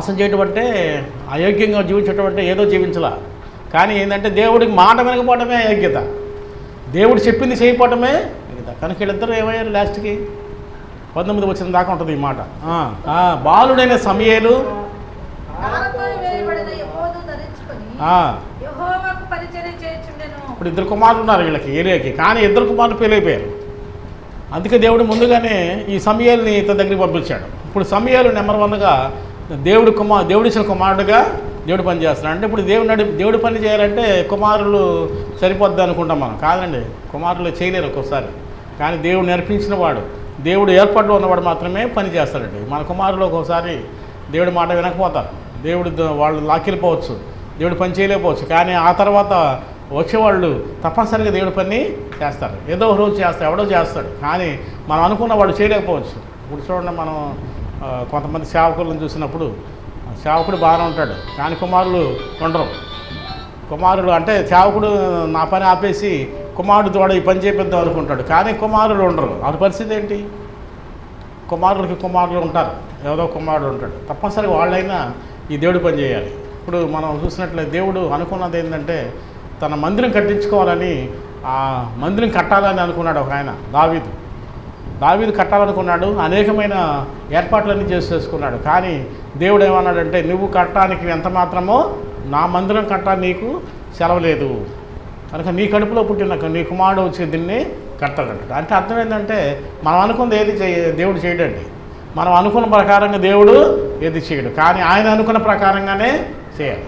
మోసం చేయటం అంటే అయోగ్యంగా జీవించడం అంటే ఏదో జీవించలా కానీ ఏంటంటే దేవుడికి మాట వినకపోవడమే అయోగ్యత దేవుడు చెప్పింది చేయకపోవడమే అయోగ్యత కనుక వీళ్ళిద్దరూ ఏమయ్యారు లాస్ట్కి పంతొమ్మిది వచ్చిన దాకా ఉంటుంది ఈ మాట ఆ, ఆ, బాలుడైన సమయలు నారతో వేయబడిన యెహోదు ధరించుకొని ఆ, యెహోవాకు పరిచర్య చేయుచుండెను ఇప్పుడు ఇద్దరు కుమారులు ఉన్నారు వీళ్ళకి ఏలియాకి కానీ ఇద్దరు కుమారులు పెళ్ళైపోయారు అందుకే దేవుడు ముందుగానే ఈ సమయాల్ని ఇతని దగ్గరికి పంపించాడు ఇప్పుడు సమయాలు నెంబర్ వన్గా దేవుడు కుమార్ దేవుడిచ్చిన కుమారుడుగా దేవుడు పని చేస్తున్నాడు అంటే ఇప్పుడు దేవుడు నడి దేవుడు పని చేయాలంటే కుమారులు సరిపోద్ది అనుకుంటాం మనం కాదండి కుమారులు చేయలేరు ఒక్కోసారి కానీ దేవుడు నేర్పించిన వాడు దేవుడు ఏర్పాటు ఉన్నవాడు మాత్రమే పని చేస్తాడండి మన కుమారులు ఒక్కోసారి దేవుడి మాట వినకపోతారు దేవుడు ద- వాళ్ళు లాక్కెళ్ళిపోవచ్చు దేవుడు పని చేయలేకపోవచ్చు కానీ ఆ తర్వాత వచ్చేవాళ్ళు తప్పనిసరిగా దేవుడి పని చేస్తారు ఏదో ఒక రోజు చేస్తారు ఎవడో చేస్తాడు కానీ మనం అనుకున్న వాళ్ళు చేయలేకపోవచ్చు ఇప్పుడు చూడండి మనం ఆ, కొంతమంది సేవకులను చూసినప్పుడు ఆ సేవకుడు బాగానే ఉంటాడు కానీ కుమారులు ఉండరు కుమారుడు అంటే సేవకుడు నా పని ఆపేసి కుమారుడు తోడ ఈ పని చేపిద్దాం అనుకుంటాడు కానీ కుమారులు ఉండరు వాళ్ళ పరిస్థితి ఏంటి కుమారులకి కుమారులు ఉంటారు ఏదో కుమారుడు ఉంటాడు తప్పనిసరిగా వాళ్ళైనా ఈ దేవుడి పని చేయాలి ఇప్పుడు మనం చూసినట్లయితే దేవుడు అనుకున్నది ఏంటంటే తన మందిరం కట్టించుకోవాలని ఆ మందిరం కట్టాలని అనుకున్నాడు ఒక ఆయన దావీదు దావీదు కట్టాలనుకున్నాడు అనేకమైన ఏర్పాట్లన్నీ చేసేసుకున్నాడు కానీ దేవుడు ఏమన్నాడంటే నువ్వు కట్టడానికి ఎంత మాత్రమో నా మందిరం కట్ట నీకు సెలవు లేదు కనుక నీ కడుపులో పుట్టిన నీ కుమారుడు వచ్చి దీన్ని కట్టాలంటాడు అంటే అర్థం ఏంటంటే మనం అనుకున్నది ఏది చేయ దేవుడు చేయడండి మనం అనుకున్న ప్రకారంగా దేవుడు ఏది చేయడు కానీ ఆయన అనుకున్న ప్రకారంగానే చేయాలి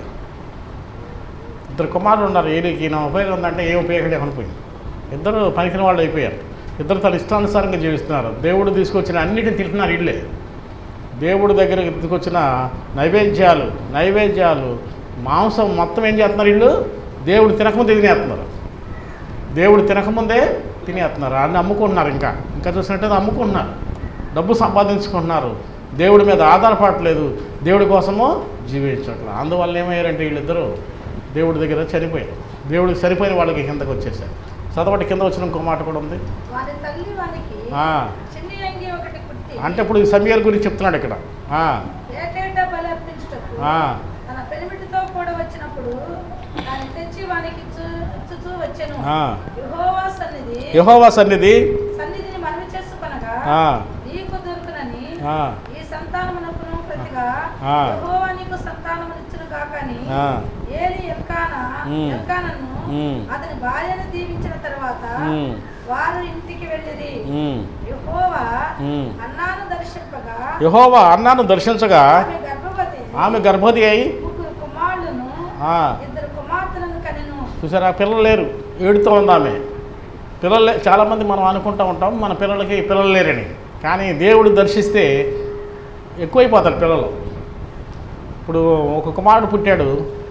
ఇద్దరు కుమారులు ఉన్నారు ఏడికి నా ఉపయోగం ఉందంటే ఏం ఉపయోగం లేకుండా పోయింది ఇద్దరు పనికిన వాళ్ళు అయిపోయారు ఇద్దరు తన ఇష్టానుసారంగా జీవిస్తున్నారు దేవుడు తీసుకొచ్చిన అన్నిటిని తింటున్నారు ఇళ్ళే దేవుడి దగ్గరికి తీసుకొచ్చిన నైవేద్యాలు నైవేద్యాలు మాంసం మొత్తం ఏం చేస్తున్నారు వీళ్ళు దేవుడు తినకముందే తినేస్తున్నారు దేవుడు తినకముందే తినేస్తున్నారు అన్ని అమ్ముకుంటున్నారు ఇంకా ఇంకా చూసినట్టయితే అమ్ముకుంటున్నారు డబ్బు సంపాదించుకుంటున్నారు దేవుడి మీద ఆధారపడట్లేదు దేవుడి కోసము జీవించట్లేదు అందువల్ల ఏమయ్యారంటే వీళ్ళిద్దరూ దేవుడి దగ్గర చనిపోయారు దేవుడికి సరిపోయిన వాళ్ళకి కిందకు వచ్చేసారు చదవటి కింద వచ్చిన ఇంకో మాట కూడా ఉంది వారి తల్లి వానికి ఆ, చిన్ని అంగి ఒకటి కుట్టి అంటే ఇప్పుడు ఈ సమయాల గురించి చెప్తున్నాడు ఇక్కడ ఆ, ఏటేటా బలి అర్పించుటకు ఆ. తన పెనిమిటితో కూడా వచ్చినప్పుడు దాన్ని తెచ్చి వానికి ఇచ్చు- ఇచ్చుచూ వచ్చెను ఆ. యెహోవా సన్నిధి యెహోవా సన్నిధి సన్నిధిని మనవి చేసుకొనగా ఆ, నీకు దొరుకునని ఆ, ఈ సంతానమునకును ప్రతిగా ఆ. యెహోవా నీకు సంతానమునిచ్చును కాకని ఆ. ఏలి ఎల్కానా ఉమ్. ఎల్కానను ఉమ్. అతని భార్యను దీవించిన తర్వాత ఉమ్. వారు ఇంటికి వెళ్ళిరి ఉమ్, యెహోవా ఉమ్. అన్నాను దర్శింపగా యెహోవా అన్నాను దర్శించగా ఆమె గర్భవతి ఆమె గర్భవతి అయి ముగ్గురు కుమారులను ఆ, ఇద్దరు కుమార్తెలను కనెను చూసారా పిల్లలు లేరు ఏడుతూ ఉంది ఆమె పిల్లలు లే- చాలామంది మనం అనుకుంటూ ఉంటాం మన పిల్లలకి పిల్లలు లేరని కానీ దేవుడు దర్శిస్తే ఎక్కువైపోతారు పిల్లలు ఇప్పుడు ఒక కుమారుడు పుట్టాడు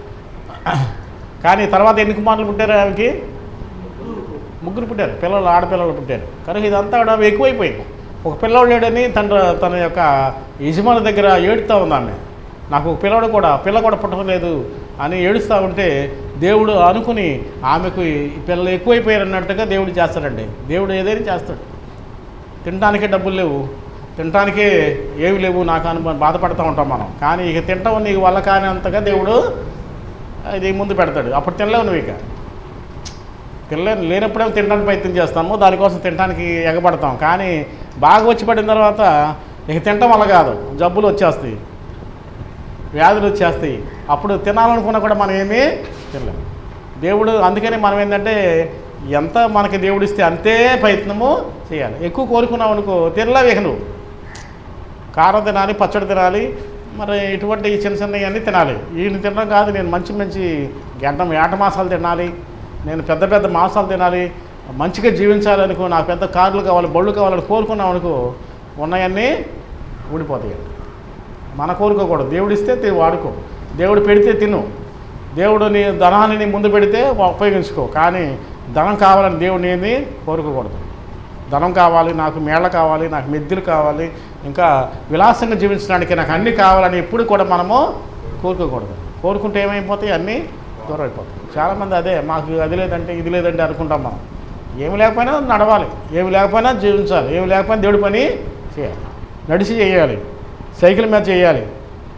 కానీ తర్వాత ఎన్ని కుమారులు పుట్టారు ఆమెకి ముగ్గురు పుట్టారు పిల్లలు ఆడపిల్లలు పుట్టారు కనుక ఇదంతా కూడా ఎక్కువైపోయింది ఒక పిల్లవాడు లేడని తన తన యొక్క యజమాని దగ్గర ఏడుస్తూ ఉంది ఆమె నాకు ఒక పిల్లవాడు కూడా పిల్ల కూడా పుట్టలేదు అని ఏడుస్తూ ఉంటే దేవుడు అనుకుని ఆమెకు ఈ పిల్లలు ఎక్కువైపోయారు అన్నట్టుగా దేవుడు చేస్తాడండి దేవుడు ఏదైనా చేస్తాడు తినడానికే డబ్బులు లేవు తినడానికే ఏమి లేవు నాకు అని బాధపడుతూ ఉంటాం మనం కానీ ఇక తింటాం నీకు వల్ల కానింతగా దేవుడు ఇది ముందు పెడతాడు అప్పుడు తినలేవు నువ్వు ఇక తినలేను లేనప్పుడే తినడానికి ప్రయత్నం చేస్తాము దానికోసం తినడానికి ఎగబడతాం కానీ బాగా వచ్చి పడిన తర్వాత ఇక తినటం వల్ల కాదు జబ్బులు వచ్చేస్తాయి వ్యాధులు వచ్చేస్తాయి అప్పుడు తినాలనుకున్నా కూడా మనం ఏమీ తినలేము దేవుడు అందుకని మనం ఏంటంటే ఎంత మనకి దేవుడు ఇస్తే అంతే ప్రయత్నము చేయాలి ఎక్కువ కోరుకున్నావు అనుకో తినలేవు ఇక నువ్వు కారం తినాలి పచ్చడి తినాలి మరి ఇటువంటి ఈ చిన్న చిన్నవి అన్నీ తినాలి ఈయన తినడం కాదు నేను మంచి మంచి గంట ఏట మాసాలు తినాలి నేను పెద్ద పెద్ద మాసాలు తినాలి మంచిగా జీవించాలి అనుకో నాకు పెద్ద కార్లు కావాలి బళ్ళు కావాలని కోరుకున్నాం అనుకో ఉన్నాయన్నీ ఊడిపోతాయి మన కోరుకోకూడదు దేవుడు ఇస్తే తి- వాడుకో దేవుడు పెడితే తిను దేవుడు నీ ధనాన్ని నీ ముందు పెడితే ఉపయోగించుకో కానీ ధనం కావాలని దేవుడు నేను కోరుకోకూడదు ధనం కావాలి నాకు మేళ కావాలి నాకు మెద్దులు కావాలి ఇంకా విలాసంగా జీవించడానికి నాకు అన్నీ కావాలని ఎప్పుడు కూడా మనము కోరుకోకూడదు కోరుకుంటే ఏమైపోతాయి అన్నీ దూరం అయిపోతాయి చాలామంది అదే మాకు అది లేదంటే ఇది లేదంటే అనుకుంటాం మనం ఏమి లేకపోయినా నడవాలి ఏమి లేకపోయినా జీవించాలి ఏమి లేకపోయినా దేవుడి పని చేయాలి నడిచి చేయాలి సైకిల్ మీద చేయాలి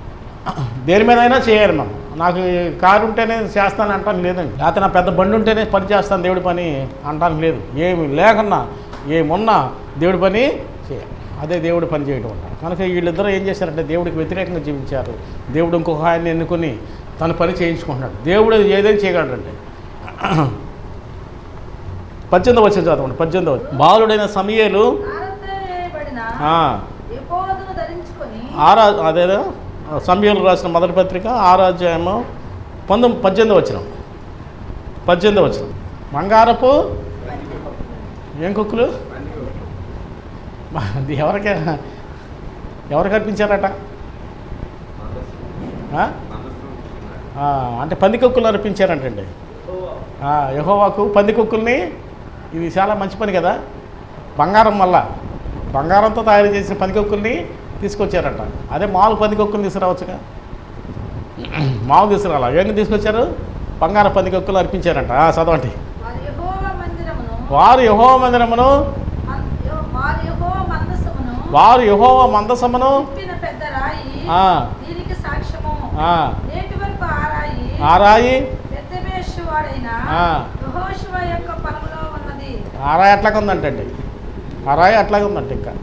దేని మీదైనా చేయాలి మనం నాకు ఈ కారు ఉంటేనే చేస్తాను అంటాను లేదండి లేకపోతే నా పెద్ద బండి ఉంటేనే పని చేస్తాను దేవుడి పని అంటానికి లేదు ఏమి లేకున్నా ఏమున్నా దేవుడి పని చేయాలి అదే దేవుడి పని చేయడం అంటారు కనుక వీళ్ళిద్దరూ ఏం చేశారంటే దేవుడికి వ్యతిరేకంగా జీవించారు దేవుడు ఇంకొక ఆయన్ని ఎన్నుకొని తన పని చేయించుకుంటున్నాడు దేవుడు ఏదైనా చేయగలడండి పద్దెనిమిది వచ్చిన చదవండి పద్దెనిమిది వచ్చి బాలుడైన సమయలు ఆరాధన వేయబడిన ఆ, ఎపోదును ధరించుకొని ఆరా అదేదో సమయంలో రాసిన మొదటి పత్రిక ఆరాధ్యాయము పంతొమ్మిది పద్దెనిమిది వచ్చిన పద్దెనిమిది వచ్చిన బంగారపు ఏం కుక్కులు అది ఎవరికి ఎవరికి అర్పించారట ఆ? ఆ, అంటే పంది కుక్కులు అర్పించారంటండి యహోవాకు పంది కుక్కుల్ని ఇది చాలా మంచి పని కదా బంగారం మళ్ళా బంగారంతో తయారు చేసిన పందికొక్కుల్ని తీసుకొచ్చారట అదే మామూలు పందికొక్కులు తీసుకురావచ్చుగా మామూలు తీసుకురాలా ఏం తీసుకొచ్చారు బంగార పందికొక్కులు అర్పించారంట ఆ, చదవండి వారి యెహోవా మందిరమును వారు యహో మందిరమును మన్- యెహో- వారి యెహోవా మందసమును వారు యహోవ మందసమును తిప్పిన పెద్ద రాయి ఆ, దీనికి సాక్ష్యము ఆ, నేటి వరకు ఆ రాయి ఆ రాయి పెద్దమేషువాడైన ఆ. యెహోషువ యొక్క పొలంలో ఉన్నది ఆ రాయి అట్లాగే ఉందంటండి ఆ రాయి అట్లాగే ఉందంట ఇంకా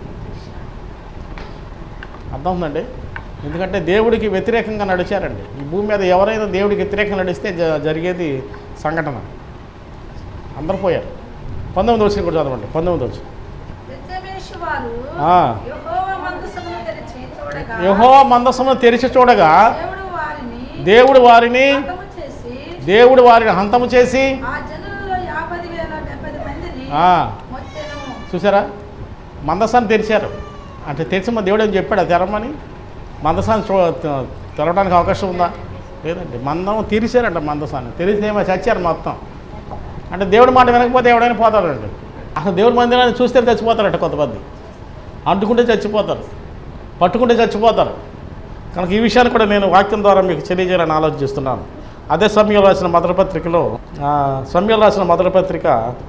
అర్థం ఉందండి ఎందుకంటే దేవుడికి వ్యతిరేకంగా నడిచారండి ఈ భూమి మీద ఎవరైనా దేవుడికి వ్యతిరేకంగా నడిస్తే జ- జరిగేది సంఘటన అందరూ పోయారు పంతొమ్మిది వచ్చిన కూడా చదవండి పంతొమ్మిది వచ్చి పెద్దమేషువారు ఆ. యెహోవా మందసమును తెరిచి చూడగా యహో మందసమును తెరిచి చూడగా దేవుడు వారిని దేవుడు వారిని హతము చేసి దేవుడు వారిని హంతము చేసి ఆ జనులలో యాభై వేల డెబ్బై మందిని ఆ, మొత్తెను చూసారా మందసాన్ని తెరిచారు అంటే తెరిచి మా దేవుడు ఏం చెప్పాడు అది తెరమని మందసాన్ని చూ తె- తెరవడానికి అవకాశం ఉందా లేదండి మందం తెరిచారంట మందసాన్ని తెరిచి ఏమో చచ్చారు మొత్తం అంటే దేవుడి మాట వినకపోతే ఎవడైనా పోతారండి అసలు దేవుడి మందిరాన్ని చూస్తే చచ్చిపోతారట కొంతమంది అంటుకుంటే చచ్చిపోతారు పట్టుకుంటే చచ్చిపోతారు కనుక ఈ విషయాన్ని కూడా నేను వాక్యం ద్వారా మీకు తెలియజేయాలని ఆలోచిస్తున్నాను అదే సమయంలో రాసిన మొదటి పత్రికలో ఆ, సమయంలో రాసిన మొదటి పత్రిక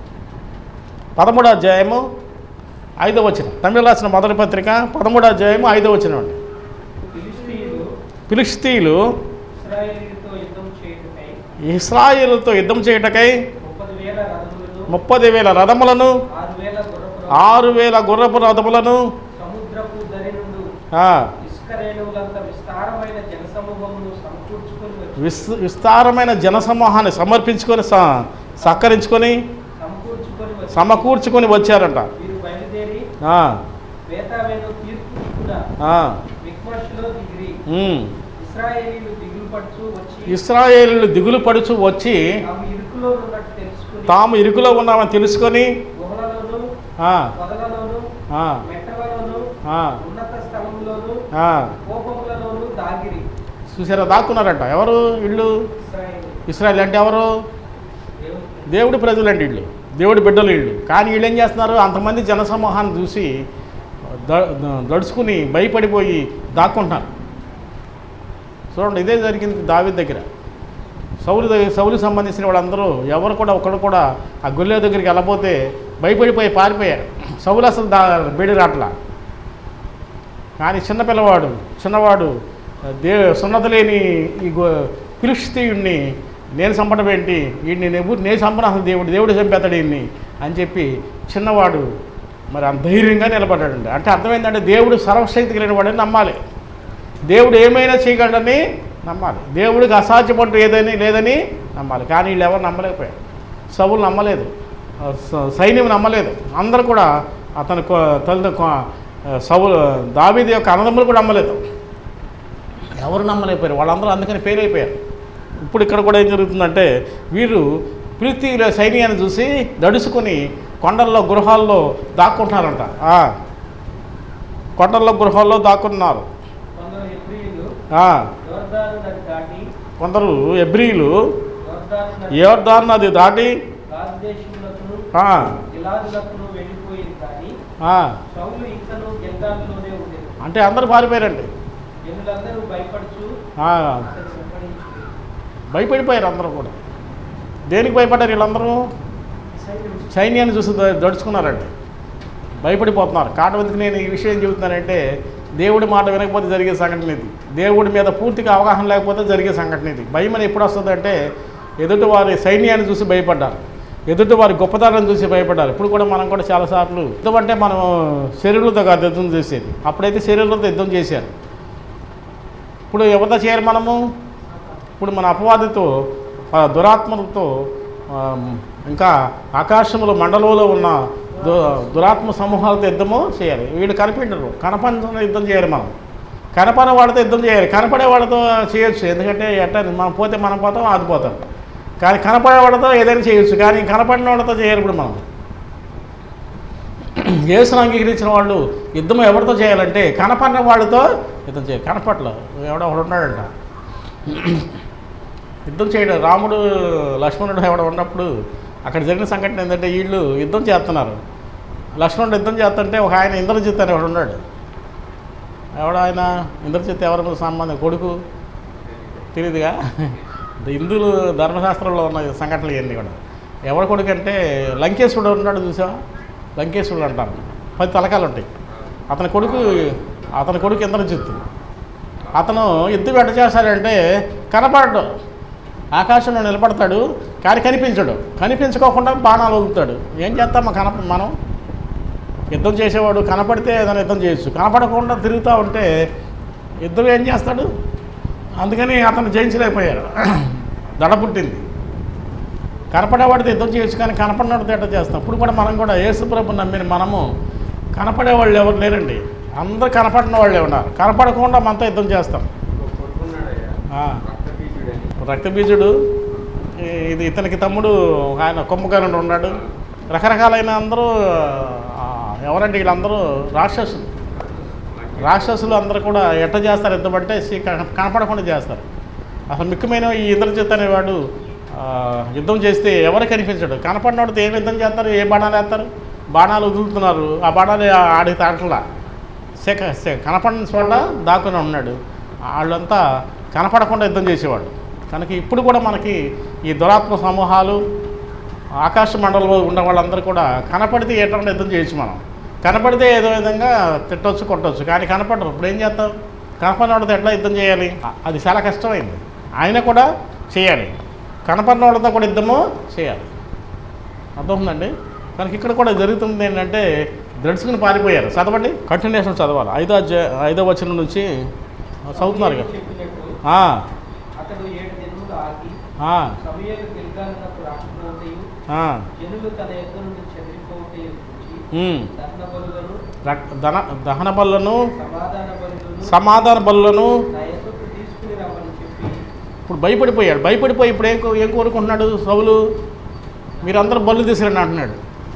పదమూడో అధ్యాయము ఐదో వచ్చిన తమిళ రాసిన మొదటి పత్రిక పదమూడో అధ్యాయము ఐదో వచ్చిన అండి ఫిలిష్తీయులు ఫిలిస్తీయులు ఇశ్రాయేలీయులతో యుద్ధం చేయుటకై ఇస్రాయేలుతో యుద్ధం చేయుటకై ముప్పది వేల రథములను ముప్పది వేల రథములను ఆరు వేల గుర్రపు ఆరు వేల గుర్రపు రథములను సముద్రపు దరి నుండి ఆ, ఇసుక రేణువులంత విస్తారమైన జనసమూహమును సమకూర్చుకొని వచ్చి విస్ విస్తారమైన జనసమూహాన్ని సమర్పించుకొని స సక్కరించుకొని సమకూర్చుకొని వచ్చి సమకూర్చుకొని వచ్చారంట వీరు బయలుదేరి ఆ, వేతావేను తీర్పు కూడా ఆ, మిక్మషులో దిగిరి ఉమ్. ఇస్రాయేలీలు దిగులు పడుచు వచ్చి ఇస్రాయేలీలు దిగులు పడుచు వచ్చి తాము ఇరుకులో ఉన్నట్టు తెలుసుకుని తాము ఇరుకులో ఉన్నామని తెలుసుకొని గుహలలోను ఆ, పొదలలోను ఆ, మెట్టలలోను ఆ, ఉన్నత స్థలములోను ఆ. కోపములలోను దాగిరి చూసారా దాక్కున్నారంట ఎవరు ఇళ్ళు ఇస్రాయేలు ఇస్రాయల్ అంటే ఎవరు దేవుని దేవుడి ప్రజలండి వీళ్ళు దేవుడి బిడ్డలు వీళ్ళు కానీ వీళ్ళు ఏం చేస్తున్నారు అంతమంది జనసమూహాన్ని చూసి ద- ద- దడుచుకుని భయపడిపోయి దాక్కుంటున్నారు చూడండి ఇదే జరిగింది దావి దగ్గర సౌలు దగ్గర సౌలుకి సంబంధించిన వాళ్ళందరూ ఎవరు కూడా ఒకడు కూడా ఆ గొల్లె దగ్గరికి వెళ్ళబోతే భయపడిపోయి పారిపోయారు సౌలు అసలు దా బేడి రాట్లా కానీ చిన్నపిల్లవాడు చిన్నవాడు దే సున్నత లేని ఈ గో ఫిలిస్తీయుడిని నేను చంపడం ఏంటి వీడిని నేను నేను చంపను అసలు దేవుడు దేవుడు చంపేస్తాడు వీడిని అని చెప్పి చిన్నవాడు మరి అంత ధైర్యంగా నిలబడ్డాడండి అంటే అర్థమైందంటే దేవుడు సర్వశక్తి కలిగిన వాడని నమ్మాలి దేవుడు ఏమైనా చేయగలడని నమ్మాలి దేవుడికి అసాధ్యపంటూ ఏదని లేదని నమ్మాలి కానీ వీళ్ళు ఎవరు నమ్మలేకపోయారు సవులు నమ్మలేదు ఆ, స- సైన్యం నమ్మలేదు అందరూ కూడా అతని కొ- తల్లి కొ- సవులు దావీది యొక్క అన్నదమ్ములు కూడా నమ్మలేదు ఎవరు నమ్మలేకపోయారు వాళ్ళందరూ అందుకని ఫెయిల్ అయిపోయారు ఇప్పుడు ఇక్కడ కూడా ఏం జరుగుతుందంటే వీరు ప్రీతిల సైన్యాన్ని చూసి దడుచుకుని కొండల్లో గృహాల్లో దాక్కుంటున్నారంట ఆ. కొండల్లో గృహాల్లో దాక్కున్నారు కొందరు హెబ్రీయులు ఆ. యోర్దాను నది దాటి కొందరు ఎబ్రిలు యోర్దాను నది యోర్దాన్ నది దాటి గాదు దేశములకును ఆ, గిలాదులకును వెళ్ళిపోయింది కానీ ఆ. సౌలు ఇంకను గిల్గాలులోనే ఉండేది అంటే అందరూ పారిపోయారండి జనులందరూ భయపడుచు ఆ, అతను వెంబడించి భయపడిపోయారు అందరూ కూడా దేనికి భయపడ్డారు వీళ్ళందరూ సైన్యాన్ని చూసి ద- దడుచుకున్నారండి భయపడిపోతున్నారు కాటవంతికి నేను ఈ విషయం చెబుతున్నానంటే దేవుడి మాట వినకపోతే జరిగే సంఘటన ఇది దేవుడి మీద పూర్తిగా అవగాహన లేకపోతే జరిగే సంఘటన ఇది భయం అని ఎప్పుడు వస్తుందంటే ఎదుటి వారి సైన్యాన్ని చూసి భయపడ్డారు ఎదుటి వారి గొప్పతనాన్ని చూసి భయపడ్డారు ఇప్పుడు కూడా మనం కూడా చాలాసార్లు యుద్ధం అంటే మనం శరీరులతో కాదు యుద్ధం చేసేది అప్పుడైతే శరీరులతో యుద్ధం చేశారు ఇప్పుడు ఎవరితో చేయాలి మనము ఇప్పుడు మన అపవాదితో ఆ దురాత్మలతో ఆ, ఇంకా ఆకాశంలో మండలంలో ఉన్న దు దురాత్మ సమూహాలతో యుద్ధము చేయాలి వీళ్ళు కనిపించరు కనపడిన యుద్ధం చేయాలి మనం కనపడే వాళ్ళతో యుద్ధం చేయాలి కనపడే వాళ్ళతో చేయొచ్చు ఎందుకంటే ఎట్ట మనం పోతే మనం పోతాం అది పోతాం కానీ కనపడే వాళ్ళతో ఏదైనా చేయొచ్చు కానీ కనపడిన వాళ్ళతో చేయాలి ఇప్పుడు మనం యేసును అంగీకరించిన వాళ్ళు యుద్ధం ఎవరితో చేయాలంటే కనపడిన వాళ్ళతో యుద్ధం చేయాలి కనపడలేదు ఎవడో ఒకడు ఉన్నాడంట యుద్ధం చేయడం రాముడు లక్ష్మణుడు ఎవడ ఉన్నప్పుడు అక్కడ జరిగిన సంఘటన ఏంటంటే వీళ్ళు యుద్ధం చేస్తున్నారు లక్ష్మణుడు యుద్ధం చేస్తుంటే ఒక ఆయన ఇంద్రజిత్ అని ఒకడు ఉన్నాడు ఎవడ ఆయన ఇంద్రజిత్ ఎవరి సంబంధం కొడుకు తెలియదుగా హిందువులు ధర్మశాస్త్రంలో ఉన్న సంఘటనలు ఇవన్నీ కూడా ఎవరి కొడుకు అంటే లంకేశ్వరుడు ఉన్నాడు చూసావా లంకేశ్వరుడు అంటారు పది తలకాలు ఉంటాయి అతని కొడుకు అతని కొడుకు ఇంద్రజిత్తు అతను యుద్ధం ఎట్ట చేస్తాడంటే కనపడడు ఆకాశంలో నిలబడతాడు కానీ కనిపించడు కనిపించుకోకుండా బాణాలు వదులుతాడు ఏం చేస్తాం కనప మనం యుద్ధం చేసేవాడు కనపడితే ఏదైనా యుద్ధం చేయొచ్చు కనపడకుండా తిరుగుతూ ఉంటే యుద్ధం ఏం చేస్తాడు అందుకని అతను జయించలేకపోయాడు దడ పుట్టింది కనపడేవాడితో యుద్ధం చేయొచ్చు కానీ కనపడినవాడితో ఎట్ట చేస్తాం ఇప్పుడు కూడా మనం కూడా యేసుప్రభు నమ్మిన మనము కనపడే వాళ్ళు ఎవరు లేరండి అందరు కనపడిన వాళ్ళే ఉన్నారు కనపడకుండా మనతో యుద్ధం చేస్తాం ఆ. రక్తబీజుడు ఈ- ఇది ఇతనికి తమ్ముడు ఆయన కుంభకర్ణుడు ఉన్నాడు రకరకాలైన అందరూ ఆ, ఎవరంటే వీళ్ళందరూ రాక్షసులు రాక్షసులు అందరూ కూడా ఎట్ట చేస్తారు యుద్ధం అంటే సి- కన- కనపడకుండా చేస్తారు అసలు ముఖ్యమైన ఈ ఇంద్రజిత్ అనేవాడు ఆ, యుద్ధం చేస్తే ఎవరు కనిపించడు కనపడినోడితో ఏం యుద్ధం చేస్తారు ఏ బాణాలు వేస్తారు బాణాలు వదులుతున్నారు ఆ బాణాలు ఆడి తాటలా సెక సె కనపడిన చోట దాక్కుని ఉన్నాడు వాళ్ళంతా కనపడకుండా యుద్ధం చేసేవాడు కనుక ఇప్పుడు కూడా మనకి ఈ దురాత్మ సమూహాలు ఆకాశ మండలంలో ఉన్న వాళ్ళందరూ కూడా కనపడితే ఏటంటే యుద్ధం చేయొచ్చు మనం కనపడితే ఏదో విధంగా తిట్టొచ్చు కొట్టొచ్చు కానీ కనపడరు ఇప్పుడు ఏం చేస్తాం కనపడిన వాళ్ళతో ఎట్లా యుద్ధం చేయాలి అ- అది చాలా కష్టమైంది ఆయన కూడా చేయాలి కనపడిన వాళ్ళతో కూడా యుద్ధము చేయాలి అర్థమవుతుందండి కనుక ఇక్కడ కూడా జరుగుతుంది ఏంటంటే దడుచుకుని పారిపోయారు చదవండి కంటిన్యూషన్ చదవాలి ఐదో అధ్యాయ ఐదో వచనం నుంచి చదువుతున్నారు కదా చెప్పినట్టు ఆ, అతడు ఏడు దినములు ఆగి ఆ, సమయాలు గిల్గాలినప్పుడు రాకపోవటయు ఆ, జనులు తన ఎద్దు నుండి చెదిరిపోవటయు చూచి ఉమ్. దహన బలులను రక్- దన దహన బలులను సమాధాన బలులను సమాధాన బలులను నా ఎద్దుకు తీసుకుని రమ్మని చెప్పి ఇప్పుడు భయపడిపోయాడు భయపడిపోయి ఇప్పుడు ఏం కో- ఏం కోరుకుంటున్నాడు సౌలు మీరందరూ బళ్ళు తీసుకురండి అంటున్నాడు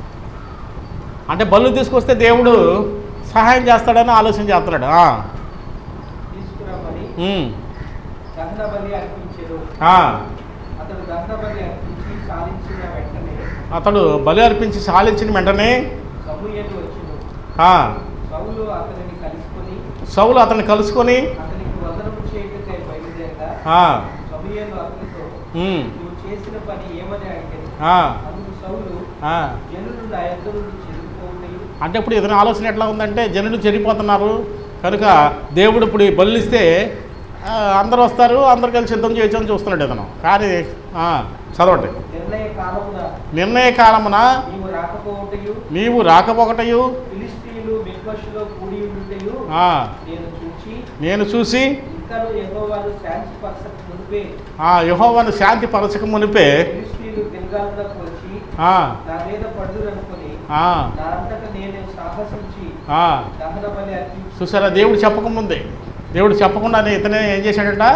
అంటే బళ్ళు తీసుకొస్తే దేవుడు సహాయం చేస్తాడని ఆలోచన చేస్తున్నాడు ఆ, తీసుకురమ్మని ఉమ్, దహన బలి అర్పించెను ఆ. అతడు దహన బలి అర్పించి సాధించిన వెంటనే అతడు బలి అర్పించి సాలించిన వెంటనే సమూయేలు వచ్చును ఆ, సౌలు అతనిని కలుసుకొని సౌలు అతన్ని కలుసుకొని అతనికి వందనము చేయటకై బయలుదేరగా ఆ, సమూయేలు అతనితో ఉమ్, నువ్వు చేసిన పని ఏమని అడిగాను ఆ, అందుకు సౌలు ఆ. జనులు నా యొద్ద నుండి చెదిరిపోవటయు అంటే ఇప్పుడు ఇతని ఆలోచన ఎట్లా ఉందంటే జనులు చెడిపోతున్నారు కనుక దేవుడు ఇప్పుడు ఈ బలు ఇస్తే ఆ, అందరూ వస్తారు అందరు కలిసి సిద్ధం చేయొచ్చు అని చూస్తున్నాడు ఇతను కానీ ఆ, చదవండి నిర్ణయ కాలమున నిర్ణయ కాలమున నీవు రాకపోవటయు నీవు రాకపోకటయు ఫిలిస్తీయులు మిక్మషులో కూడి ఉండుటయు ఆ, నేను చూచి నేను చూసి ఇంకను యెహోవాను శాంతి పరచక మునిపే ఆ యహోవాను శాంతి పరచక మునిపే ఫిలిస్తీయులు గిల్గాలులకు వచ్చి ఆ, నా మీద పడుదురనుకొని ఆ, నా అంతట నేను సాహసించి ఆ. దహన బలి అర్పించి చూసారా దేవుడు చెప్పకముందే దేవుడు చెప్పకుండానే ఇతనే ఏం చేశాడంట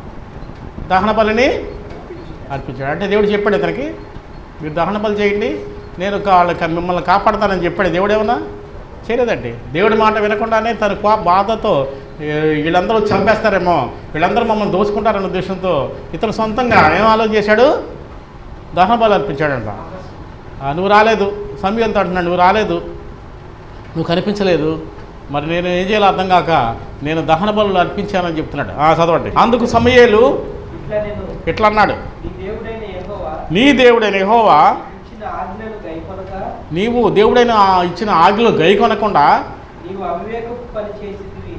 దహన బలిని అర్పించాడు అంటే దేవుడు చెప్పాడు ఇతనికి మీరు దహన బలి చేయండి నేను వాళ్ళకి మిమ్మల్ని కాపాడతానని చెప్పాడు దేవుడు ఏమన్నా చేయలేదండి దేవుడి మాట వినకుండానే తన కో బాధతో ఏ, వీళ్ళందరూ చంపేస్తారేమో వీళ్ళందరూ మమ్మల్ని దోచుకుంటారన్న ఉద్దేశంతో ఇతను సొంతంగా ఏం ఆలోచన చేశాడు దహన బలి అర్పించాడంట ఆ, నువ్వు రాలేదు సమయంతో అంటున్నాడు నువ్వు రాలేదు నువ్వు కనిపించలేదు మరి నేను ఏం చేయాలో అర్థం కాక నేను దహన బలు అర్పించానని చెప్తున్నాడు ఆ, చదవండి అందుకు సమయేలు ఇట్లా నేను ఇట్లా అన్నాడు నీ దేవుడైన యెహోవా నీ దేవుడైన యెహోవా ఇచ్చిన ఆజ్ఞను గైకొనక నీవు దేవుడైన ఆ ఇచ్చిన ఆజ్ఞలు గై కొనకుండా నీవు అవివేకపు పని చేసితివి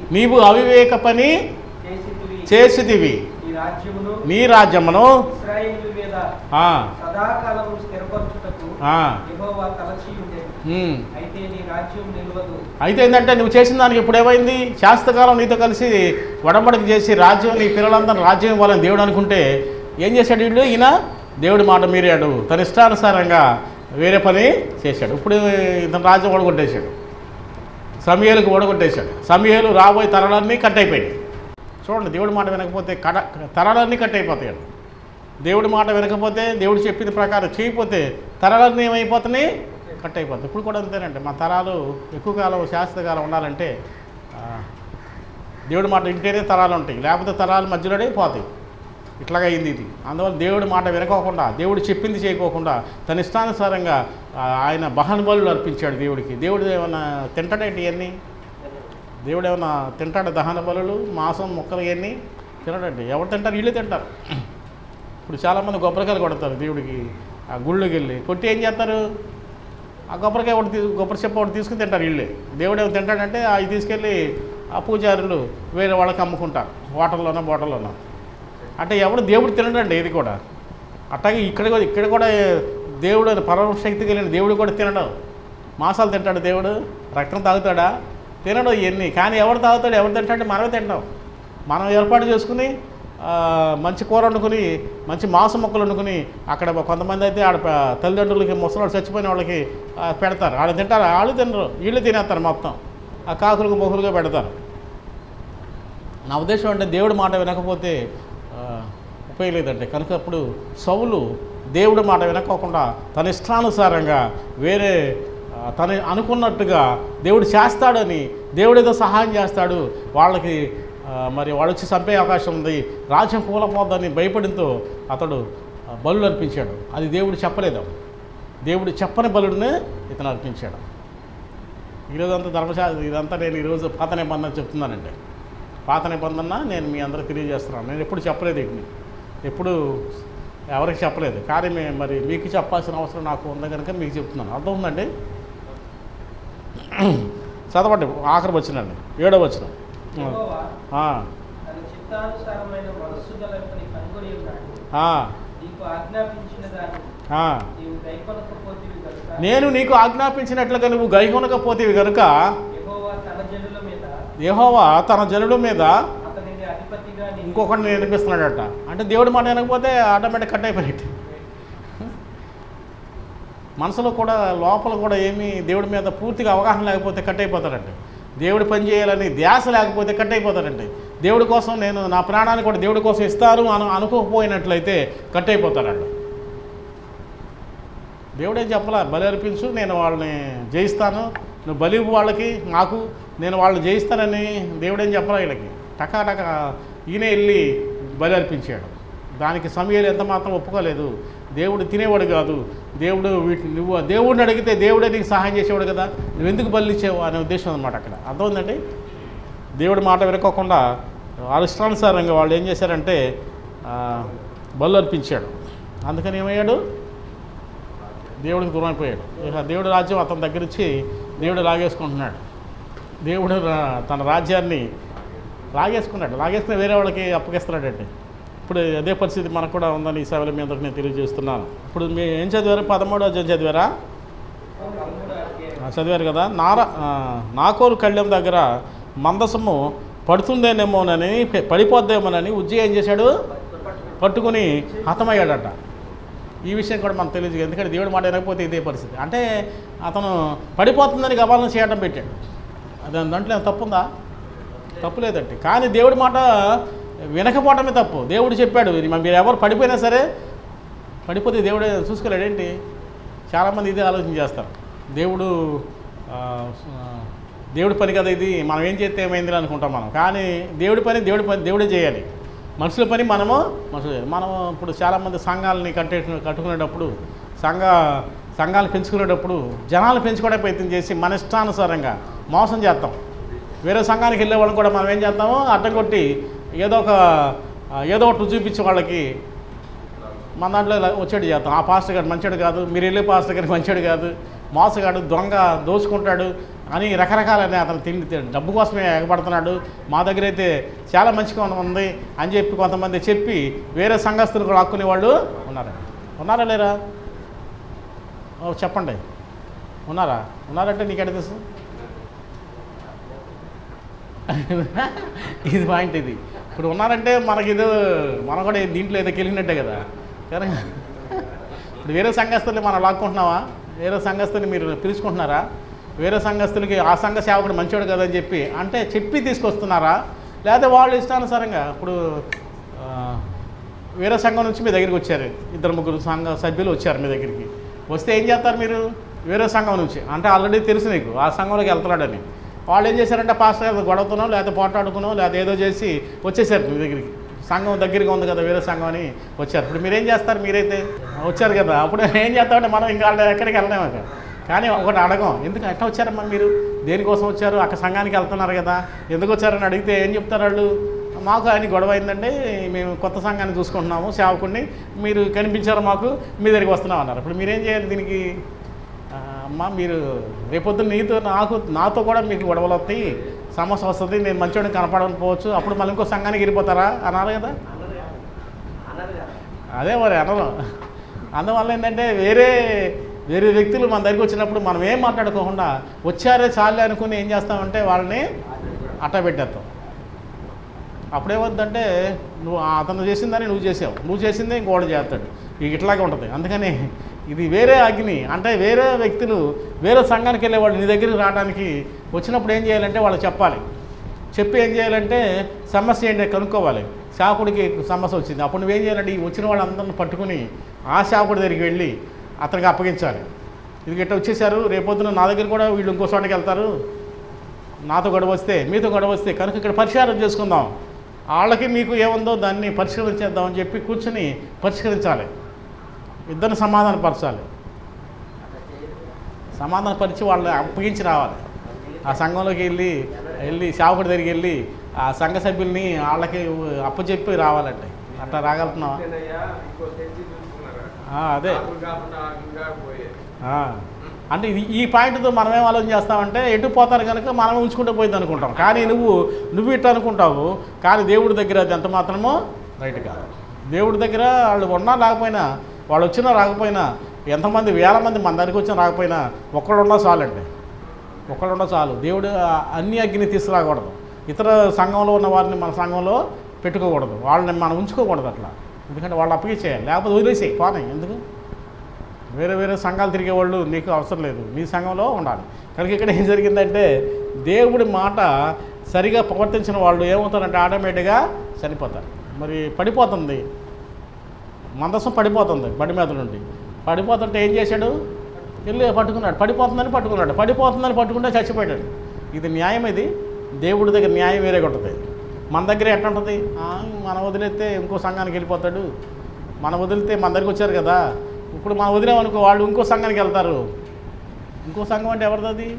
నీవు అవివేక పని చేసితివి చేసిదివి ఈ రాజ్యమును నీ రాజ్యమును ఇస్రాయేలు మీద ఆ, సదాకాలము స్థిరపరచుటకు ఆ, యెహోవా తలచి ఉండేది ఉమ్. అయితే నీ రాజ్యం నిలవదు అయితే ఏంటంటే నువ్వు చేసిన దానికి ఇప్పుడు ఏమైంది శాస్త్రకాలం నీతో కలిసి వడబడికి చేసి రాజ్యం నీ పిల్లలందరూ రాజ్యం ఇవ్వాలని దేవుడు అనుకుంటే ఏం చేశాడు వీళ్ళు ఈయన దేవుడి మాట మీరాడు తన ఇష్టానుసారంగా వేరే పని చేశాడు ఇప్పుడు ఇతను రాజ్యం ఓడగొట్టేశాడు సమయాలకు ఓడగొట్టేశాడు సమయాలు రాబోయే తరాలన్నీ కట్ అయిపోయాయి చూడండి దేవుడి మాట వినకపోతే కడ తరాలన్నీ కట్ అయిపోతాయి దేవుడి మాట వినకపోతే దేవుడు చెప్పిన ప్రకారం చేయకపోతే తరాలన్నీ ఏమైపోతున్నాయి కట్ అయిపోతాయి ఇప్పుడు కూడా అంతేనండి మా తరాలు ఎక్కువ కాలం శాస్త్రకాలం ఉండాలంటే ఆ, దేవుడి మాట వింటేనే తరాలు ఉంటాయి లేకపోతే తరాలు మధ్యలోనే పోతాయి ఇట్లాగా అయింది ఇది అందువల్ల దేవుడి మాట వినకోకుండా దేవుడు చెప్పింది చేయకోకుండా తన ఇష్టానుసారంగా ఆ, ఆయన బహనుబలు అర్పించాడు దేవుడికి దేవుడు ఏమన్నా తింటాడేంటి ఇవన్నీ దేవుడు ఏమన్నా తింటాడు దహన బలులు మాంసం మొక్కలు ఇవన్నీ తినడండి ఎవరు తింటారు వీళ్ళు తింటారు ఇప్పుడు చాలామంది కొబ్బరికాయలు కొడతారు దేవుడికి ఆ గుళ్ళోకి వెళ్ళి కొట్టి ఏం చేస్తారు ఆ కొబ్బరికాయ ఒకటి తీ కొబ్బరి చెప్ప ఒకటి తీసుకుని తింటారు వీళ్ళే దేవుడు ఏమో తింటాడంటే అవి తీసుకెళ్ళి ఆ పూజారులు వేరే వాళ్ళకి అమ్ముకుంటారు హోటల్లోనో బోటల్లోనో అంటే ఎవడు దేవుడు తినడండి ఇది కూడా అట్లాగే ఇక్కడ కూడా ఇక్కడ కూడా దేవుడు పరమశక్తి కలిగిన దేవుడు కూడా తినడం మాంసాలు తింటాడు దేవుడు రక్తం తాగుతాడా తినడు ఇవన్నీ కానీ ఎవడు తాగుతాడు ఎవరు తింటాడు మనమే తింటాం మనం ఏర్పాటు చేసుకుని ఆ, మంచి కూర వండుకుని మంచి మాంసం మొక్కలు వండుకుని అక్కడ కొంతమంది అయితే ఆడ ప- తల్లిదండ్రులకి ముసలాడు చచ్చిపోయిన వాళ్ళకి ఆ, పెడతారు ఆడ తింటారు వాళ్ళు తినరు వీళ్ళు తినేస్తారు మొత్తం ఆ కాకులకు మొహులుగా పెడతారు నా ఉద్దేశం అంటే దేవుడి మాట వినకపోతే ఆ, ఉపయోగం లేదంటే కనుక అప్పుడు సౌలు దేవుడి మాట వినకోకుండా తన ఇష్టానుసారంగా వేరే ఆ, తను అనుకున్నట్టుగా దేవుడు చేస్తాడని దేవుడు ఏదో సహాయం చేస్తాడు వాళ్ళకి ఆ, మరి వాళ్ళు వచ్చి చంపే అవకాశం ఉంది రాజ్యం కూలపోద్దని భయపడితో అతడు ఆ, బలులు అర్పించాడు అది దేవుడు చెప్పలేదు దేవుడు చెప్పని బలుడిని ఇతను అర్పించాడు ఈరోజు అంతా ధర్మశాస్త్ర ఇదంతా నేను ఈరోజు పాత నిబంధన చెప్తున్నానండి పాత నిబంధన నేను మీ అందరికి తెలియజేస్తున్నాను నేను ఎప్పుడు చెప్పలేదు వీటిని ఎప్పుడు ఎవరికి చెప్పలేదు కానీ మే- మరి మీకు చెప్పాల్సిన అవసరం నాకు ఉంది కనుక మీకు చెప్తున్నాను అర్థం ఉందండి చదవండి ఆఖరి వచ్చినండి ఏడో వచ్చిన యెహోవా తన చిత్తానుసారమైన మనస్సు గలని కనుగొని ఉన్నాడు నీకు ఆజ్ఞాపించిన దాన్ని నీవు గైకొనకపోతివి కనుక నేను నీకు ఆజ్ఞాపించినట్లుగా నువ్వు గైకొనకపోతేవి కనుక యెహోవా తన జనుల మీద యెహోవా తన జనుల మీద అతనిని అధిపతిగా నియమించాడు. ఇంకొకటి వినిపిస్తున్నాడట అంటే దేవుడి మాట వినకపోతే ఆటోమేటిక్ కట్ అయిపోయినట్టు మనసులో కూడా లోపల కూడా ఏమీ దేవుడి మీద పూర్తిగా అవగాహన లేకపోతే కట్ అయిపోతాడండి దేవుడి పని చేయాలని ధ్యాస లేకపోతే కట్ అయిపోతాడండి దేవుడి కోసం నేను నా ప్రాణాన్ని కూడా దేవుడి కోసం ఇస్తాను అను అనుకోకపోయినట్లయితే కట్ అయిపోతాడండి దేవుడేం చెప్పలా బలి అర్పించు నేను వాళ్ళని జయిస్తాను నువ్వు బలి ఇవ్వు వాళ్ళకి నాకు నేను వాళ్ళని జయిస్తానని దేవుడేం చెప్పలా వీళ్ళకి టకా టకా ఈయన వెళ్ళి బలి అర్పించాడు దానికి సమయాలు ఎంత మాత్రం ఒప్పుకోలేదు దేవుడు తినేవాడు కాదు దేవుడు వీటిని నువ్వు దేవుడిని అడిగితే దేవుడే నీకు సహాయం చేసేవాడు కదా నువ్వు ఎందుకు బలి ఇచ్చావు అనే ఉద్దేశం అనమాట అక్కడ అర్థమైందండి దేవుడి మాట వినకోకుండా వాళ్ళ ఇష్టానుసారంగా వాళ్ళు ఏం చేశారంటే ఆ, బలు అర్పించాడు అందుకని ఏమయ్యాడు దేవుడికి దూరం అయిపోయాడు ఇక దేవుడి రాజ్యం అతని దగ్గర నుంచి దేవుడు లాగేసుకుంటున్నాడు దేవుడు రా- తన రాజ్యాన్ని లాగేసుకున్నాడు లాగేసుకుని వేరే వాళ్ళకి అప్పగిస్తున్నాడండి ఇప్పుడు అదే పరిస్థితి మనకు కూడా ఉందని ఈ సేవల మీద నేను తెలియజేస్తున్నాను ఇప్పుడు మీరు ఏం చదివారు పదమూడో అధ్యాయం చదివారా పదమూడో అధ్యాయం. ఆ, చదివారు కదా నార ఆ, నాకోరు కళ్యాణం దగ్గర మందసము పడుతుందేనేమోనని పె- పడిపోద్దేమోనని ఉజ్జి ఏం చేశాడు పట్టుకుని హతమయ్యాడట ఈ విషయం కూడా మనకు తెలియదు ఎందుకంటే దేవుడి మాట వినకపోతే ఇదే పరిస్థితి అంటే అతను పడిపోతుందని గబాలను చేయడం పెట్టాడు అది దాంట్లో ఏమైనా తప్పు ఉందా తప్పు లేదండి కానీ దేవుడి మాట వినకపోవటమే తప్పు దేవుడు చెప్పాడు ఇది మీరు ఎవరు పడిపోయినా సరే పడిపోతే దేవుడే చూసుకోలేడేంటి చాలామంది ఇదే ఆలోచన చేస్తారు దేవుడు ఆ, ఆ, దేవుడి పని కదా ఇది మనం ఏం చేస్తే ఏమైంది అనుకుంటాం మనం కానీ దేవుడి పని దేవుడి పని దేవుడే చేయాలి మనుషుల పని మనము మనుషులు చేయాలి మనం ఇప్పుడు చాలామంది సంఘాలని కట్టే కట్టుకునేటప్పుడు సంఘ సంఘాలు పెంచుకునేటప్పుడు జనాలు పెంచుకోవడానికి ప్రయత్నం చేసి మన ఇష్టానుసారంగా మోసం చేస్తాం వేరే సంఘానికి వెళ్ళే వాళ్ళని కూడా మనం ఏం చేస్తాము అడ్డం కొట్టి ఏదో ఒక ఆ, ఏదో ఒకటి చూపించే వాళ్ళకి మన దాంట్లో ఇలా వచ్చేటి చేస్తాం ఆ పాస్టర్ గారు మంచివాడు కాదు మీరు వెళ్ళే పాస్టర్ గారికి మంచివాడు కాదు మోసగాడు దొంగ దోచుకుంటాడు అని రకరకాలని అతను తిండి తి- డబ్బు కోసమే ఎగబడుతున్నాడు మా దగ్గర అయితే చాలా మంచిగా ఉంది అని చెప్పి కొంతమంది చెప్పి వేరే సంఘస్థులు కూడా ఆక్కునే వాళ్ళు ఉన్నారండి ఉన్నారా లేరా ఓ, చెప్పండి ఉన్నారా ఉన్నారంటే నీకెడ తెలుసు ఇది పాయింట్ ఇది ఇప్పుడు ఉన్నారంటే మనకి ఇది మనం కూడా దీంట్లో ఏదో కెలిగినట్టే కదా కానీ ఇప్పుడు వేరే సంఘస్థుల్ని మనం లాక్కుంటున్నావా వేరే సంఘస్థుని మీరు పిలుచుకుంటున్నారా వేరే సంఘస్థులకి ఆ సంఘ సేవకుడు మంచోడు కదా అని చెప్పి అంటే చెప్పి తీసుకొస్తున్నారా లేదా వాళ్ళు ఇష్టానుసారంగా ఇప్పుడు ఆ, వేరే సంఘం నుంచి మీ దగ్గరికి వచ్చారు ఇద్దరు ముగ్గురు సంఘ సభ్యులు వచ్చారు మీ దగ్గరికి వస్తే ఏం చేస్తారు మీరు వేరే సంఘం నుంచి అంటే ఆల్రెడీ తెలుసు నీకు ఆ సంఘంలోకి వెళ్తున్నాడని వాళ్ళు ఏం చేశారంటే పాస్టర్ గారు గొడవతునో లేకపోతే పోటాడుకునో లేకపోతే ఏదో చేసి వచ్చేసారు మీ దగ్గరికి సంఘం దగ్గరగా ఉంది కదా వేరే సంఘం అని వచ్చారు ఇప్పుడు మీరేం చేస్తారు మీరైతే వచ్చారు కదా అప్పుడు ఏం చేస్తామంటే మనం ఇంకా వాళ్ళ ఎక్కడికి వెళ్ళలేము ఇక. కానీ ఒకటి అడగం ఎందుకు ఎట్లా వచ్చారమ్మా మీరు దేనికోసం వచ్చారు అక్కడ సంఘానికి వెళ్తున్నారు కదా ఎందుకు వచ్చారని అడిగితే ఏం చెప్తారు వాళ్ళు మాకు ఆయన గొడవ అయిందండి మేము కొత్త సంఘాన్ని చూసుకుంటున్నాము సేవకుడిని మీరు కనిపించారు మాకు మీ దగ్గరికి వస్తున్నాం అన్నారు ఇప్పుడు మీరేం చేయాలి దీనికి ఆ, అమ్మా మీరు రేపొద్దున నీతో నాకు నాతో కూడా మీకు గొడవలు వస్తాయి సమస్య వస్తుంది నేను మంచోడిని కనపడకపోవచ్చు అప్పుడు మళ్ళీ ఇంకో సంఘానికి వెళ్ళిపోతారా అన్నారు కదా అదే మరి అనరు అందువల్ల ఏంటంటే వేరే వేరే వ్యక్తులు మన దగ్గరికి వచ్చినప్పుడు మనం ఏం మాట్లాడుకోకుండా వచ్చారే చాలే అనుకుని ఏం చేస్తామంటే వాళ్ళని అట్ట పెట్టేస్తాం అప్పుడేమవుతుందంటే నువ్వు అతను చేసిందని నువ్వు చేసావు నువ్వు చేసిందే ఇంకోటి చేస్తాడు ఇక ఇట్లాగే ఉంటుంది అందుకని ఇది వేరే అగ్ని అంటే వేరే వ్యక్తులు వేరే సంఘానికి వెళ్ళే వాళ్ళు నీ దగ్గరికి రావడానికి వచ్చినప్పుడు ఏం చేయాలంటే వాళ్ళకి చెప్పాలి చెప్పి ఏం చేయాలంటే సమస్య ఏంటి కనుక్కోవాలి శాకుడికి సమస్య వచ్చింది అప్పుడు నువ్వేం చేయాలంటే ఈ వచ్చిన వాళ్ళందరిని పట్టుకుని ఆ శాకుడి దగ్గరికి వెళ్ళి అతనికి అప్పగించాలి ఇది గిట్ట వచ్చేసారు రేపొద్దున నా దగ్గర కూడా వీళ్ళు ఇంకో చోటకి వెళ్తారు నాతో గొడవ వస్తే మీతో గొడవ వస్తే కనుక ఇక్కడ పరిష్కారం చేసుకుందాం వాళ్ళకి మీకు ఏముందో దాన్ని పరిష్కరించేద్దామని చెప్పి కూర్చొని పరిష్కరించాలి ఇద్దరిని సమాధానపరచాలి సమాధానపరిచి వాళ్ళని అప్పగించి రావాలి ఆ సంఘంలోకి వెళ్ళి వెళ్ళి సేవకుడి దగ్గరికి వెళ్ళి ఆ సంఘ సభ్యుల్ని వాళ్ళకి అప్పచెప్పి రావాలంటే అట్లా రాగలుగుతున్నావా అంతేనయ్యా, ఇంకో తెచ్చి చూసుకున్నారా? ఆ, అదే ఆకులు కాకుండా ఆకులుగా పోయాయి. ఆ. అంటే ఇది ఈ పాయింట్తో మనం ఏం ఆలోచన చేస్తామంటే ఎటు పోతారు కనుక మనం ఉంచుకుంటూ పోయింది అనుకుంటాం కానీ నువ్వు నువ్వు ఇట్లా అనుకుంటావు కానీ దేవుడి దగ్గర అది ఎంత మాత్రమో రైట్ కాదు దేవుడి దగ్గర వాళ్ళు ఉన్నా రాకపోయినా వాళ్ళు వచ్చినా రాకపోయినా ఎంతమంది వేల మంది మన దగ్గరికి వచ్చినా రాకపోయినా ఒక్కడు ఉన్నా చాలండి ఒక్కడు ఉన్నా చాలు దేవుడు ఆ అన్ని అగ్ని తీసుకురాకూడదు ఇతర సంఘంలో ఉన్న వారిని మన సంఘంలో పెట్టుకోకూడదు వాళ్ళని మనం ఉంచుకోకూడదు అట్లా ఎందుకంటే వాళ్ళు అప్పగించేయాలి లేకపోతే వదిలేసేయి పోనీ ఎందుకు వేరే వేరే సంఘాలు తిరిగే వాళ్ళు నీకు అవసరం లేదు నీ సంఘంలో ఉండాలి కనుక ఇక్కడ ఏం జరిగిందంటే దేవుడి మాట సరిగా ప్రవర్తించిన వాళ్ళు ఏమవుతారంటే ఆటోమేటిక్గా చనిపోతారు మరి పడిపోతుంది మందసం పడిపోతుంది బండి మీద నుండి పడిపోతుంటే ఏం చేశాడు వెళ్ళి పట్టుకున్నాడు పడిపోతుందని పట్టుకున్నాడు పడిపోతుందని పట్టుకుంటే చచ్చిపోయాడు ఇది న్యాయం ఇది దేవుడి దగ్గర న్యాయం వేరే ఉంటుంది మన దగ్గర ఎట్లా ఉంటుంది ఆ, మనం వదిలేస్తే ఇంకో సంఘానికి వెళ్ళిపోతాడు మనం వదిలితే మన దగ్గరికి వచ్చారు కదా ఇప్పుడు మనం వదిలేమనుకో వాళ్ళు ఇంకో సంఘానికి వెళ్తారు ఇంకో సంఘం అంటే ఎవరిది అది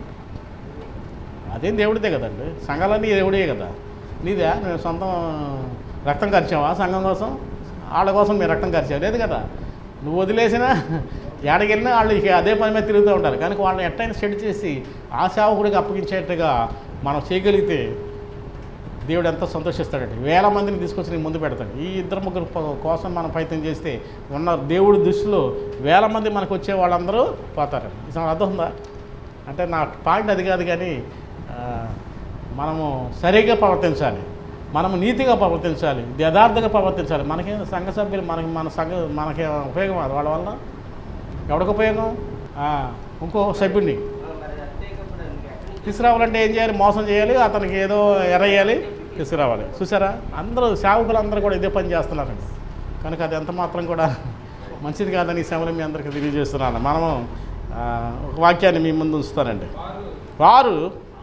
అదేం దేవుడిదే కదండి సంఘాలన్నీ దేవుడే కదా నీదే నేను సొంతం రక్తం ఖర్చావా సంఘం కోసం వాళ్ళ కోసం మీరు రక్తం ఖర్చావు లేదు కదా నువ్వు వదిలేసినా ఏడకి వెళ్ళినా వాళ్ళు ఇక అదే పని మీద తిరుగుతూ ఉంటారు కనుక వాళ్ళని ఎట్టయినా సెట్ చేసి ఆ సేవకుడికి అప్పగించేట్టుగా మనం చేయగలిగితే దేవుడు ఎంతో సంతోషిస్తాడండి వేల మందిని తీసుకొచ్చి నీ ముందు పెడతాడు ఈ ఇద్దరు ముగ్గురు ప- కోసం మనం ప్రయత్నం చేస్తే ఉన్న దేవుడి దృష్టిలో వేల మంది మనకు వచ్చే వాళ్ళందరూ పోతారు ఇది అర్థం ఉందా అంటే నా పాయింట్ అది కాదు కానీ ఆ, మనము సరిగా ప్రవర్తించాలి మనము నీతిగా ప్రవర్తించాలి యథార్థంగా ప్రవర్తించాలి మనకి సంఘ సభ్యులు మనకి మన సంఘ మనకి ఉపయోగం అది వాళ్ళ వల్ల ఎవరికి ఉపయోగం ఆ, ఇంకో సభ్యుడిని తీసుకురావాలంటే ఏం చేయాలి మోసం చేయాలి అతనికి ఏదో ఎరయ్యాలి తీసుకురావాలి చూసారా అందరూ సేవకులు అందరూ కూడా ఇదే పని చేస్తున్నారండి కనుక అది ఎంత మాత్రం కూడా మంచిది కాదని ఈ సేవలు మీ అందరికీ తెలియజేస్తున్నాను మనము ఆ, ఒక వాక్యాన్ని మీ ముందు ఉంచుతానండి వారు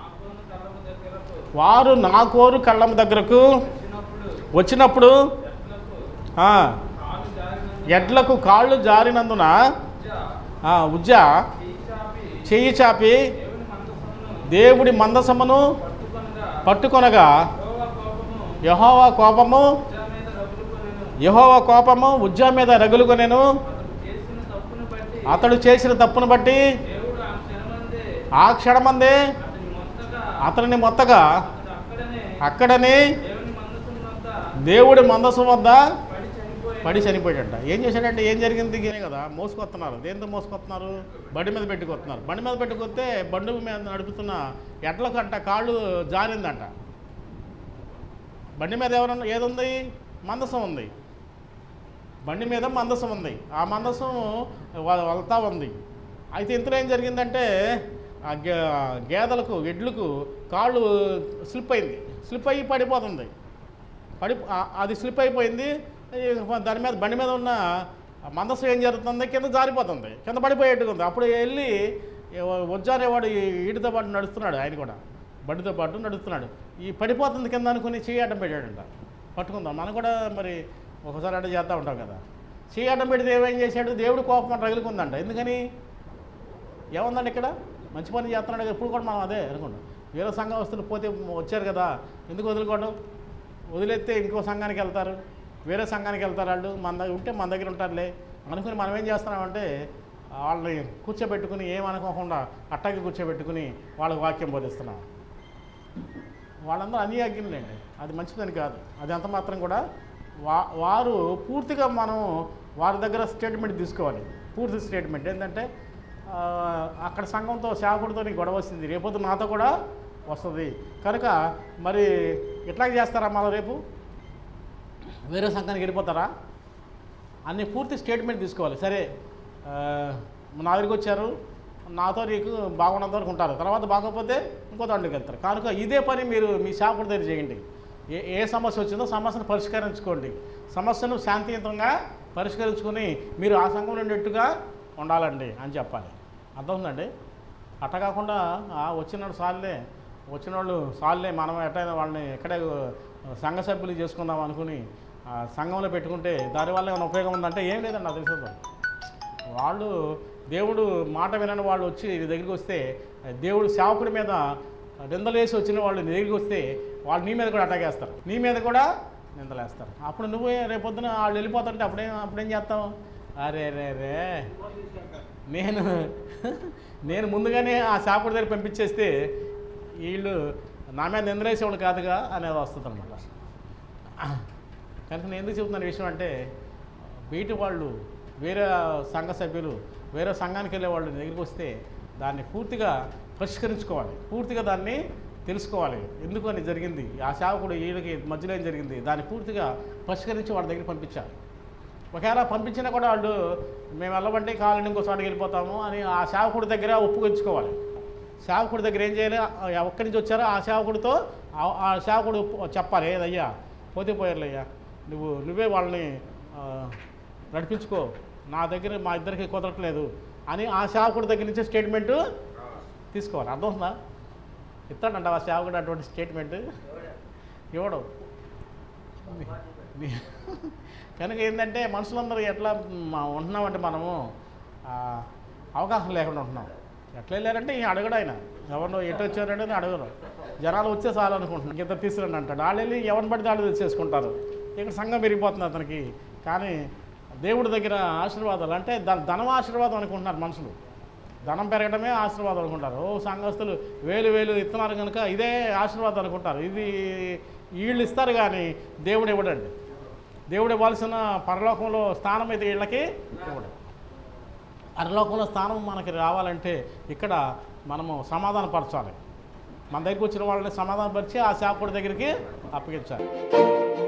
వారు నా కోరు కళ్ళం దగ్గరకు వచ్చినప్పుడు ఆ, ఎడ్లకు కాళ్ళు జారినందున ఆ, ఉజ్జ చెయ్యి చాపి దేవుడి మందసమును పట్టుకొనగా యహోవా కోపము యహోవా కోపము ఉజ్జా మీద రగులుకొనెను అతడు చేసిన తప్పును బట్టి ఆ క్షణమందే అతనిని మొత్తగా అతడు అక్కడనే అక్కడనే దేవుని మందసం వద్ద దేవుడి మందసం వద్ద పడి చనిపోయి పడి చనిపోయాడంట ఏం చేశాడంటే ఏం జరిగింది ఇదే కదా మోసుకొస్తున్నారు దేంతో మోసుకొస్తున్నారు బండి మీద పెట్టుకొస్తున్నారు బండి మీద పెట్టుకొస్తే బండి మీద నడుపుతున్న ఎడ్ల కంట కాళ్ళు జారిందంట బండి మీద ఎవరన్నా ఏదుంది మందసం ఉంది బండి మీద మందసం ఉంది ఆ మందసం వా- వెళ్తా ఉంది అయితే ఇంతలో ఏం జరిగిందంటే ఆ గే గేదెలకు ఎడ్లకు కాళ్ళు స్లిప్ అయింది స్లిప్ అయ్యి పడిపోతుంది పడి ఆ- అది స్లిప్ అయిపోయింది ఈ దాని మీద బండి మీద ఉన్న ఆ మందసం ఏం జరుగుతుంది కింద జారిపోతుంది కింద పడిపోయేట్టుగా ఉంది అప్పుడు వెళ్ళి వజ్జారేవాడు ఈడితో పాటు నడుస్తున్నాడు ఆయన కూడా బండితో పాటు నడుస్తున్నాడు ఈ పడిపోతుంది కింద అనుకుని చేయి అడ్డం పెట్టాడంట పట్టుకుందాం మనం కూడా మరి ఒకసారి అడ్డం చేస్తూ ఉంటాం కదా చేయి అడ్డం పెడితే ఏమేం చేశాడు దేవుడు కోపం రగులుకుందంట ఎందుకని ఏముందండి ఇక్కడ మంచి పని చేస్తున్నాడు కదా, ఇప్పుడు కూడా మనం అదే అనుకుంటాం వేరే సంఘం పోతే వచ్చారు కదా ఎందుకు వదులుకోవడం వదిలేస్తే ఇంకో సంఘానికి వెళ్తారు వేరే సంఘానికి వెళ్తారు వాళ్ళు మన దగ్గర ఉంటే మన దగ్గర ఉంటారులే అనుకుని మనం ఏం చేస్తున్నామంటే వాళ్ళని కూర్చోబెట్టుకుని ఏమనుకోకుండా అట్టాకి కూర్చోబెట్టుకుని వాళ్ళకి వాక్యం బోధిస్తున్నాం వాళ్ళందరూ అన్ని అగ్గిలేండి అది మంచిదని కాదు అది అంత మాత్రం కూడా వా వారు పూర్తిగా మనం వారి దగ్గర స్టేట్మెంట్ తీసుకోవాలి పూర్తి స్టేట్మెంట్ ఏంటంటే ఆ, అక్కడ సంఘంతో సేవకుడితో నీకు గొడవ వస్తుంది రేపొద్దు నాతో కూడా వస్తుంది కనుక మరి ఎట్లా చేస్తారా మళ్ళీ రేపు వేరే సంఘానికి వెళ్ళిపోతారా అన్ని పూర్తి స్టేట్మెంట్ తీసుకోవాలి సరే ఆ, నా దగ్గరికి వచ్చారు నాతో నీకు బాగున్నంత వరకు ఉంటారు తర్వాత బాగోకపోతే ఇంకో దాంట్లోకి వెళ్తారు కనుక ఇదే పని మీరు మీ షాపుడి దగ్గర చేయండి ఏ ఏ సమస్య వచ్చిందో సమస్యను పరిష్కరించుకోండి సమస్యను శాంతియుతంగా పరిష్కరించుకొని మీరు ఆ సంఘంలో ఉండేట్టుగా ఉండాలండి అని చెప్పాలి అర్థమవుతుందండి అట్ట కాకుండా "ఆ, వచ్చినాడు సార్లే వచ్చిన వాళ్ళు సార్లే మనం ఎట్టయినా వాళ్ళని ఎక్కడే సంఘ సభ్యులు చేసుకుందాం అనుకుని ఆ, సంఘంలో పెట్టుకుంటే దానివల్ల ఏమైనా ఉపయోగం ఉందంటే ఏం లేదండి నాకు తెలిసిందో వాళ్ళు దేవుడు మాట వినని వాళ్ళు వచ్చి నీ దగ్గరికి వస్తే దేవుడు సేవకుడి మీద నిందలేసి వచ్చిన వాళ్ళు నీ దగ్గరికి వస్తే వాళ్ళు నీ మీద కూడా అటాక్ వేస్తారు నీ మీద కూడా నిందలేస్తారు అప్పుడు నువ్వు రేపొద్దున వాళ్ళు వెళ్ళిపోతుంటే అప్పుడేం అప్పుడేం చేస్తావు అరే రే రే నేను నేను ముందుగానే ఆ సేవకుడి దగ్గర పంపించేస్తే వీళ్ళు నా మీద నిందలేసేవాడు కాదుగా అనేది వస్తుంది అనమాట కనుక నేను ఎందుకు చెబుతున్నాను ఈ విషయం అంటే బయటి వాళ్ళు వేరే సంఘ సభ్యులు వేరే సంఘానికి వెళ్ళే వాళ్ళు నీ దగ్గరికి వస్తే దాన్ని పూర్తిగా పరిష్కరించుకోవాలి పూర్తిగా దాన్ని తెలుసుకోవాలి ఎందుకు అని జరిగింది ఆ సేవకుడు వీళ్ళకి మధ్యలో ఏం జరిగింది దాన్ని పూర్తిగా పరిష్కరించి వాళ్ళ దగ్గరికి పంపించాలి ఒకవేళ పంపించినా కూడా వాళ్ళు మేము వెళ్ళబంటే కావాలని ఇంకో చోటకి వెళ్ళిపోతాము అని ఆ సేవకుడి దగ్గర ఒప్పుకొచ్చుకోవాలి సేవకుడి దగ్గర ఏం చేయాలి ఆ ఎక్కడి నుంచి వచ్చారో ఆ సేవకుడితో ఆ- ఆ సేవకుడు ఒప్పు- చెప్పాలి ఏదయ్యా పోతే పోయారులయ్యా నువ్వు నువ్వే వాళ్ళని ఆ, నడిపించుకో నా దగ్గర మా ఇద్దరికి కుదరట్లేదు అని ఆ సేవకుడి దగ్గర నుంచి స్టేట్మెంటు తీసుకోవాలి అర్థమవుతుందా ఇస్తాడంట ఆ సేవకుడు అటువంటి స్టేట్మెంట్ ఇవ్వడు నీ- కనుక ఏంటంటే మనుషులందరూ ఎట్లా మ- ఉంటున్నామంటే మనము ఆ, అవకాశం లేకుండా ఉంటున్నాం ఎట్లా వెళ్ళారంటే ఈ అడగడు ఆయన ఎవరినో ఎటు వచ్చారంటే అడగరు జనాలు వచ్చే చాలు అనుకుంటున్నాను ఇంత తీసుకురండి అంటాడు వాళ్ళు వెళ్ళి ఎవరిని పడితే వాళ్ళు తెచ్చేసుకుంటారు ఇక్కడ సంఘం పెరిగిపోతుంది అతనికి కానీ దేవుడి దగ్గర ఆశీర్వాదాలు అంటే ధ- ధనం ఆశీర్వాదం అనుకుంటున్నారు మనుషులు ధనం పెరగడమే ఆశీర్వాదం అనుకుంటారు ఓ సంఘస్థులు వేలు వేలు ఇస్తున్నారు కనుక ఇదే ఆశీర్వాదం అనుకుంటారు ఇది వీళ్ళు ఇస్తారు కానీ దేవుడు ఇవ్వడండి దేవుడు ఇవ్వాల్సిన పరలోకంలో స్థానం అయితే వీళ్ళకి ఇవ్వడు పరలోకంలో స్థానం మనకి రావాలంటే ఇక్కడ మనము సమాధానపరచాలి మన దగ్గరికి వచ్చిన వాళ్ళని సమాధానపరిచి ఆ సేవకుడి దగ్గరికి అప్పగించాలి